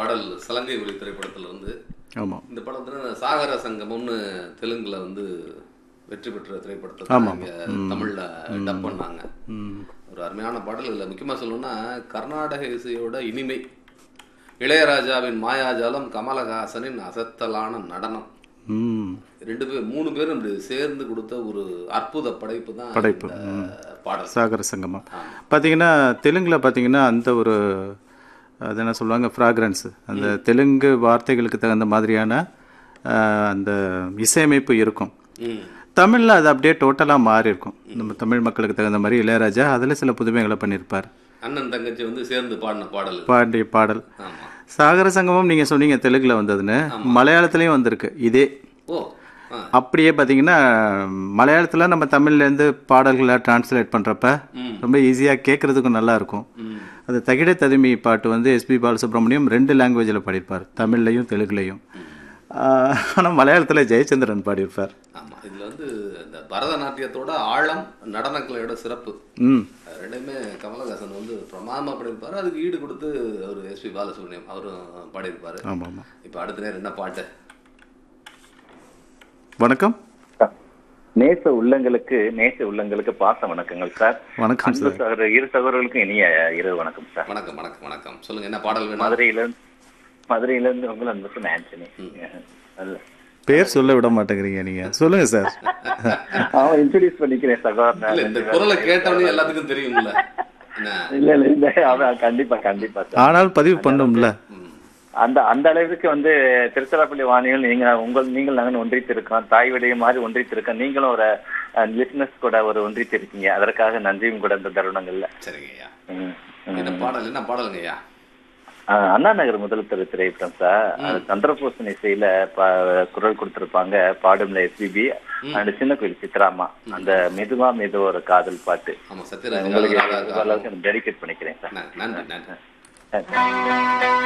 பாடல் சலங்கை ஒளி திரைப்படத்துல இருந்து ஆமாம் இந்த படத்துல சாகர சங்கமம்னு தெலுங்குல வந்து வெற்றி பெற்ற திரைப்படத்தை ஆமாம். இங்க தமிழ்ல டப் பண்ணாங்க ம் ஒரு அருமையான பாடல் இதில் முக்கியமா சொல்லணும்னா கர்நாடக இசையோட இனிமை இளையராஜாவின் மாயாஜாலம் கமலஹாசனின் அசத்தலான நடனம் ம் ரெண்டு பேர் மூணு பேரும் இப்படி சேர்ந்து கொடுத்த ஒரு அற்புத படைப்பு தான் படைப்பு, இந்த பாடல் சாகர சங்கமம் பார்த்தீங்கன்னா தெலுங்கில் பார்த்தீங்கன்னா அந்த ஒரு அது என்ன சொல்லுவாங்க ஃப்ராக்ரன்ஸ் அந்த தெலுங்கு வார்த்தைகளுக்கு தகுந்த மாதிரியான அஹ், அந்த இசையமைப்பு இருக்கும் ம் தமிழில் அது அப்படியே டோட்டலாக மாறி இருக்கும் நம்ம தமிழ் மக்களுக்கு தகுந்த மாதிரி இளையராஜா அதில் சில புதுமைகளை பண்ணியிருப்பார் அண்ணன் தங்கச்சி வந்து சேர்ந்து பாடின பாடல் இது. பாண்டிய பாடல் ஆமா சாகர சங்கமம் நீங்கள் சொன்னீங்க தெலுங்கில் வந்ததுன்னு மலையாளத்துலேயும் வந்திருக்கு இதே ஓ ஆ அப்படியே பார்த்தீங்கன்னா மலையாளத்தில் நம்ம தமிழ்லேருந்து பாடல்களை டிரான்ஸ்லேட் பண்ணுறப்ப ம். ரொம்ப ஈஸியாக கேட்குறதுக்கும் நல்லா இருக்கும் ம் அது தகிட ததுமி பாட்டு வந்து எஸ்பி பாலசுப்ரமணியம் ரெண்டு லாங்குவேஜில் பாடியிருப்பார் தமிழ்லையும் தெலுங்குலையும் ஆனால் மலையாளத்தில் ஜெயச்சந்திரன் பாடியிருப்பார் ஆமா இதுல வந்து இந்த பரதநாட்டியத்தோட ஆழம் நடனக்கலையோட சிறப்பு ம் ரெண்டுமே கமலஹாசன் வந்து பிரமாதமா பாடியிருப்பாரு அதுக்கு ஈடு கொடுத்து அவர் எஸ்பி பாலசுப்ரமணியம் அவரும் பாடியிருப்பாரு ஆமாம் ஆமாம் இப்போ அடுத்த நேரம் என்ன பாட்டு வணக்கம் நேச உள்ளங்களுக்கு நேச உள்ளங்களுக்கு பாச வணக்கங்கள் சார் வணக்கம் அன்பு சார் சகோதரர் இரு சகோதரர்களுக்கும் இனிய இரவு வணக்கம் சார் வணக்கம் வணக்கம் வணக்கம் சொல்லுங்க என்ன பாடல் வேணும் மதுரையில இருந்து மதுரையில இருந்து உங்கள் அன்புக்கு ஆண்டனி நல்ல பேர் சொல்ல விட மாட்டேங்கிறீங்க நீங்கள் சொல்லுங்கள் சார் அவன் இன்ட்ரடியூஸ் பண்ணிக்கிறேன் இல்ல சகோதரன் இந்த குரலை கேட்டவனே எல்லாத்துக்கும் தெரியும்ல என்ன இல்ல இல்ல இல்ல அவன் கண்டிப்பா கண்டிப்பா சார் ஆனால் பதிவு பண்ணும்ல ம். அந்த அந்த அளவுக்கு வந்து திருச்சிராப்பள்ளி வாணியில் நீங்க உங்கள் நீங்கள் நாங்கள் ஒன்றித்திருக்கோம் தாய் விடைய மாதிரி ஒன்றித்திருக்கோம் நீங்களும் ஒரு லிஸ்னஸ் கூட ஒரு ஒன்றித்திருக்கீங்க அதற்காக நன்றியும் கூட இந்த தருணங்கள்ல சரிங்க ஐயா ம், ம். என்ன பாடல் என்ன பாடலுங்க ஐயா ஆஹ் அண்ணா நகர் முதல் திரு திரைப்படம் சார் அது சந்திரபூசன் இசையில பா- குரல் கொடுத்திருப்பாங்க பாடும்ல எஸ்பிபி அண்ட் சின்ன கோயில் சித்ராமா அந்த மெதுவா மெதுவா ஒரு காதல் பாட்டு ஆமா சத்யராஜ் உங்களுக்கு ராகா- ராகா- ஓரளவுக்கு டெடிகேட் பண்ணிக்கிறேன் சார் நன்றி நன்றி நன்றி